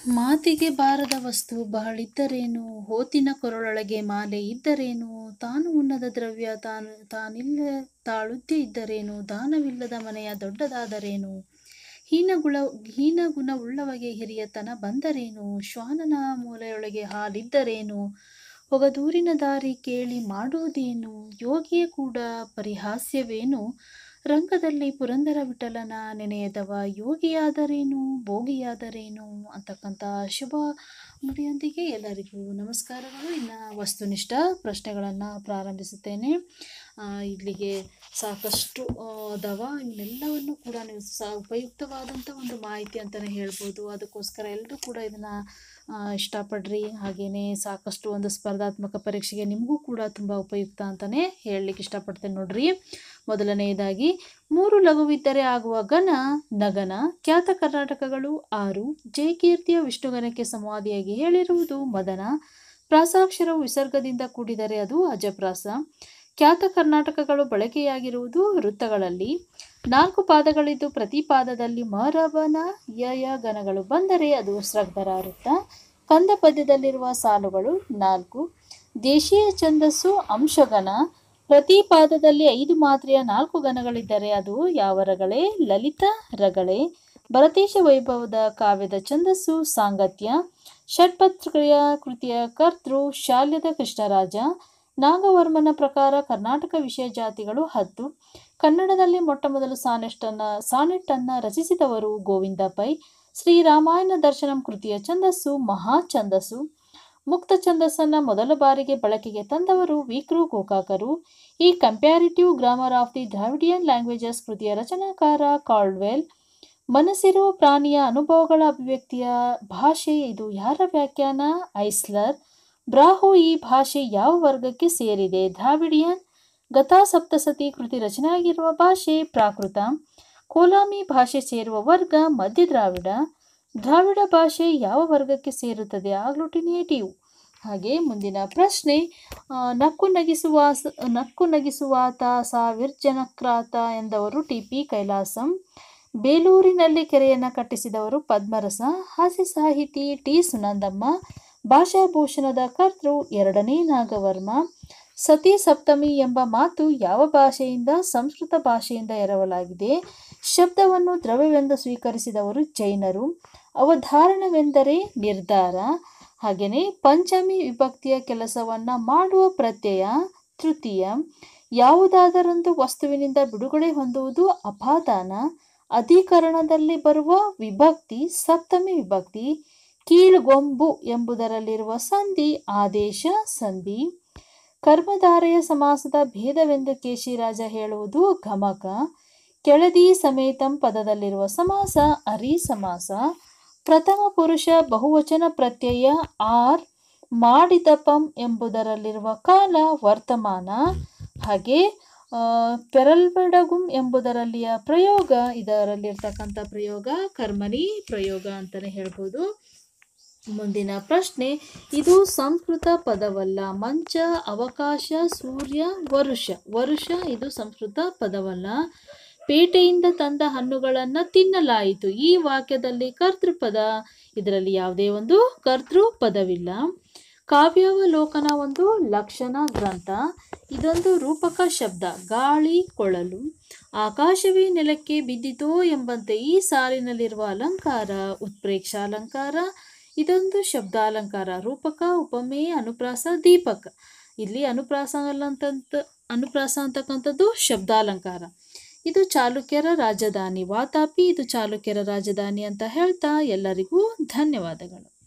ಮಾತಿಗೆ ಬಾರದ ವಸ್ತು ಬಹಳಿದ್ದರೇನು ಹೋತಿನ ಕೊರಳೊಳಗೆ ಮಾಲೆ ಇದ್ದರೇನು ತಾನು ಉಣ್ಣದ ದ್ರವ್ಯ ತಾನು ತಾನಿಲ್ಲ ತಾಳುದ್ದೆ ಇದ್ದರೇನು ದಾನವಿಲ್ಲದ ಮನೆಯ ದೊಡ್ಡದಾದರೇನು ಹೀನಗುಣ ಹೀನಗುಣವುಳ್ಳವಗೆ ಹಿರಿಯತನ ಬಂದರೇನು ಶ್ವಾನನ ಮೂಲೆಯೊಳಗೆ ಹಾಲಿದ್ದರೇನು ಹೊಗದೂರಿನ ದಾರಿ ಕೇಳಿ ಮಾಡುವುದೇನು ಯೋಗಿಯ ಕೂಡ ಪರಿಹಾಸ್ಯವೇನು ರಂಗದಲ್ಲಿ ಪುರಂದರ ವಿಠಲನ ನೆನೆಯದವ ಯೋಗಿಯಾದರೇನು ಭೋಗಿಯಾದರೇನು ಅಂತಕ್ಕಂಥ ಶುಭ ನುಡಿಯೊಂದಿಗೆ ಎಲ್ಲರಿಗೂ ನಮಸ್ಕಾರಗಳು ಇನ್ನು ವಸ್ತುನಿಷ್ಠ ಪ್ರಶ್ನೆಗಳನ್ನು ಪ್ರಾರಂಭಿಸುತ್ತೇನೆ ಆ, ಇಲ್ಲಿಗೆ ಸಾಕಷ್ಟು ಆ, ಅದಾವ ಇವನ್ನೆಲ್ಲವನ್ನು ಕೂಡ ನೀವು ಸಹ ಉಪಯುಕ್ತವಾದಂಥ ಒಂದು ಮಾಹಿತಿ ಅಂತಲೇ ಹೇಳ್ಬೋದು ಅದಕ್ಕೋಸ್ಕರ ಎಲ್ಲರೂ ಕೂಡ ಇದನ್ನು ಇಷ್ಟಪಡ್ರಿ ಹಾಗೆಯೇ ಸಾಕಷ್ಟು ಒಂದು ಸ್ಪರ್ಧಾತ್ಮಕ ಪರೀಕ್ಷೆಗೆ ನಿಮಗೂ ಕೂಡ ತುಂಬ ಉಪಯುಕ್ತ ಅಂತಲೇ ಹೇಳಲಿಕ್ಕೆ ಇಷ್ಟಪಡ್ತೇನೆ ನೋಡ್ರಿ ಮೊದಲನೆಯದಾಗಿ ಮೂರು ಲಘುವಿದ್ದರೆ ಆಗುವ ಘನ ನಗನ ಖ್ಯಾತ ಕರ್ನಾಟಕಗಳು ಆರು ಜಯಕೀರ್ತಿಯ ವಿಷ್ಣುಗಣಕ್ಕೆ ಸಂವಾದಿಯಾಗಿ ಹೇಳಿರುವುದು ಮದನ ಪ್ರಾಸಾಕ್ಷರವು ವಿಸರ್ಗದಿಂದ ಕೂಡಿದರೆ ಅದು ಅಜಪ್ರಾಸ ಖ್ಯಾತ ಕರ್ನಾಟಕಗಳು ಬಳಕೆಯಾಗಿರುವುದು ವೃತ್ತಗಳಲ್ಲಿ ನಾಲ್ಕು ಪಾದಗಳಿದ್ದು ಪ್ರತಿ ಪಾದದಲ್ಲಿ ಮರವನ ಯಯ ಗಣಗಳು ಬಂದರೆ ಅದು ಸ್ರಗ್ಧರ ವೃತ್ತ ಕಂದ ಪದ್ಯದಲ್ಲಿರುವ ಸಾಲುಗಳು ನಾಲ್ಕು ದೇಶೀಯ ಛಂದಸ್ಸು ಅಂಶಗಣ ಪ್ರತಿ ಪಾದದಲ್ಲಿ ಐದು ಮಾತ್ರೆಯ ನಾಲ್ಕು ಗಣಗಳಿದ್ದರೆ ಅದು ಯಾವ ರಗಳೆ ಲಲಿತ ರಗಳೆ ಭರತೇಶ ವೈಭವದ ಕಾವ್ಯದ ಛಂದಸ್ಸು ಸಾಂಗತ್ಯ ಷಟ್ಪತ್ರಿಕೆಯ ಕೃತಿಯ ಕರ್ತೃ ಶಾಲ್ಯದ ಕೃಷ್ಣರಾಜ ನಾಗವರ್ಮನ ಪ್ರಕಾರ ಕರ್ನಾಟಕ ವಿಷಯ ಜಾತಿಗಳು ಹತ್ತು ಕನ್ನಡದಲ್ಲಿ ಮೊಟ್ಟಮೊದಲು ಸಾನೆಷ್ಟನ್ನ ಸಾನೆಟ್ಟನ್ನು ರಚಿಸಿದವರು ಗೋವಿಂದ ಪೈ ಶ್ರೀರಾಮಾಯಣ ದರ್ಶನಂ ಕೃತಿಯ ಛಂದಸ್ಸು ಮಹಾ ಛಂದಸ್ಸು ಮುಕ್ತ ಛಂದಸ್ಸನ್ನು ಮೊದಲ ಬಾರಿಗೆ ಬಳಕೆಗೆ ತಂದವರು ವಿಕ್ರು ಗೋಕಾಕರು ಈ comparative grammar of the Dravidian languages ಕೃತಿಯ ರಚನಾಕಾರ ಕಾಲ್ಡ್ವೆಲ್ ಮನಸ್ಸಿರುವ ಪ್ರಾಣಿಯ ಅನುಭವಗಳ ಅಭಿವ್ಯಕ್ತಿಯ ಭಾಷೆ ಇದು ಯಾರ ವ್ಯಾಖ್ಯಾನ ಐಸ್ಲರ್ ಬ್ರಾಹು ಈ ಭಾಷೆ ಯಾವ ವರ್ಗಕ್ಕೆ ಸೇರಿದೆ ದ್ರಾವಿಡಿಯನ್ ಗತಾ ಸಪ್ತಸತಿ ಕೃತಿ ರಚನೆಯಾಗಿರುವ ಭಾಷೆ ಪ್ರಾಕೃತ ಕೋಲಾಮಿ ಭಾಷೆ ಸೇರುವ ವರ್ಗ ಮಧ್ಯ ದ್ರಾವಿಡ ದ್ರಾವಿಡ ಭಾಷೆ ಯಾವ ವರ್ಗಕ್ಕೆ ಸೇರುತ್ತದೆ ಆಗ್ಲುಟಿನೇಟಿವ್ ಹಾಗೆ ಮುಂದಿನ ಪ್ರಶ್ನೆ ಆ, ನಕ್ಕು ನಗಿಸುವ ನಕ್ಕು ನಗಿಸುವಾತ ಸಾ ವಿರ್ಜನಕ್ರಾತ ಎಂದವರು ಟಿ ಪಿ ಕೈಲಾಸಂ ಬೇಲೂರಿನಲ್ಲಿ ಕೆರೆಯನ್ನು ಕಟ್ಟಿಸಿದವರು ಪದ್ಮರಸ ಹಾಸ್ಯ ಸಾಹಿತಿ ಟಿ ಸುನಂದಮ್ಮ ಭಾಷಾಭೂಷಣದ ಕರ್ತೃ ಎರಡನೇ ನಾಗವರ್ಮ ಸತಿ ಸಪ್ತಮಿ ಎಂಬ ಮಾತು ಯಾವ ಭಾಷೆಯಿಂದ ಸಂಸ್ಕೃತ ಭಾಷೆಯಿಂದ ಎರವಲಾಗಿದೆ ಶಬ್ದವನ್ನು ದ್ರವ್ಯವೆಂದು ಸ್ವೀಕರಿಸಿದವರು ಜೈನರು ಅವಧಾರಣವೆಂದರೆ ನಿರ್ಧಾರ ಹಾಗೆಯೇ ಪಂಚಮಿ ವಿಭಕ್ತಿಯ ಕೆಲಸವನ್ನು ಮಾಡುವ ಪ್ರತ್ಯಯ ತೃತೀಯ ಯಾವುದಾದರೊಂದು ವಸ್ತುವಿನಿಂದ ಬಿಡುಗಡೆ ಹೊಂದುವುದು ಅಪಾದಾನ ಅಧಿಕರಣದಲ್ಲಿ ಬರುವ ವಿಭಕ್ತಿ ಸಪ್ತಮಿ ವಿಭಕ್ತಿ ಕೀಳುಗೊಂಬು ಎಂಬುದರಲ್ಲಿರುವ ಸಂಧಿ ಆದೇಶ ಸಂಧಿ ಕರ್ಮಧಾರೆಯ ಸಮಾಸದ ಭೇದವೆಂದು ಕೇಶಿರಾಜ ಹೇಳುವುದು ಗಮಕ ಕೆಳದಿ ಸಮೇತಂ ಪದದಲ್ಲಿರುವ ಸಮಾಸ ಅರಿ ಸಮಾಸ ಪ್ರಥಮ ಪುರುಷ ಬಹುವಚನ ಪ್ರತ್ಯಯ ಆರ್ ಮಾಡಿದಪಂ ಎಂಬುದರಲ್ಲಿರುವ ಕಾಲ ವರ್ತಮಾನ ಹಾಗೆ ಆ, ಪೆರಲ್ಬೆಡಗುಂ ಎಂಬುದರಲ್ಲಿಯ ಪ್ರಯೋಗ ಇದರಲ್ಲಿರ್ತಕ್ಕಂಥ ಪ್ರಯೋಗ ಕರ್ಮಣಿ ಪ್ರಯೋಗ ಅಂತಲೇ ಹೇಳ್ಬೋದು ಮುಂದಿನ ಪ್ರಶ್ನೆ ಇದು ಸಂಸ್ಕೃತ ಪದವಲ್ಲ ಮಂಚ ಅವಕಾಶ ಸೂರ್ಯ ವರುಷ ವರುಷ ಇದು ಸಂಸ್ಕೃತ ಪದವಲ್ಲ ಪೇಟೆಯಿಂದ ತಂದ ಹಣ್ಣುಗಳನ್ನು ತಿನ್ನಲಾಯಿತು ಈ ವಾಕ್ಯದಲ್ಲಿ ಕರ್ತೃಪದ ಇದರಲ್ಲಿ ಯಾವುದೇ ಒಂದು ಕರ್ತೃ ಪದವಿಲ್ಲ ಕಾವ್ಯಾವಲೋಕನ ಒಂದು ಲಕ್ಷಣ ಗ್ರಂಥ ಇದೊಂದು ರೂಪಕ ಶಬ್ದ ಗಾಳಿ ಕೊಳಲು ಆಕಾಶವೇ ನೆಲಕ್ಕೆ ಬಿದ್ದಿತೋ ಎಂಬಂತೆ ಈ ಸಾಲಿನಲ್ಲಿರುವ ಅಲಂಕಾರ ಉತ್ಪ್ರೇಕ್ಷ ಅಲಂಕಾರ ಇದೊಂದು ಶಬ್ದಾಲಂಕಾರ ರೂಪಕ ಉಪಮೇಯ ಅನುಪ್ರಾಸ ದೀಪಕ ಇಲ್ಲಿ ಅನುಪ್ರಾಸ ಅಂತಂತ ಅನುಪ್ರಾಸ ಅಂತಕ್ಕಂಥದ್ದು ಶಬ್ದಾಲಂಕಾರ ಇದು ಚಾಲುಕ್ಯರ ರಾಜಧಾನಿ ವಾತಾಪಿ ಇದು ಚಾಲುಕ್ಯರ ರಾಜಧಾನಿ ಅಂತ ಹೇಳ್ತಾ ಎಲ್ಲರಿಗೂ ಧನ್ಯವಾದಗಳು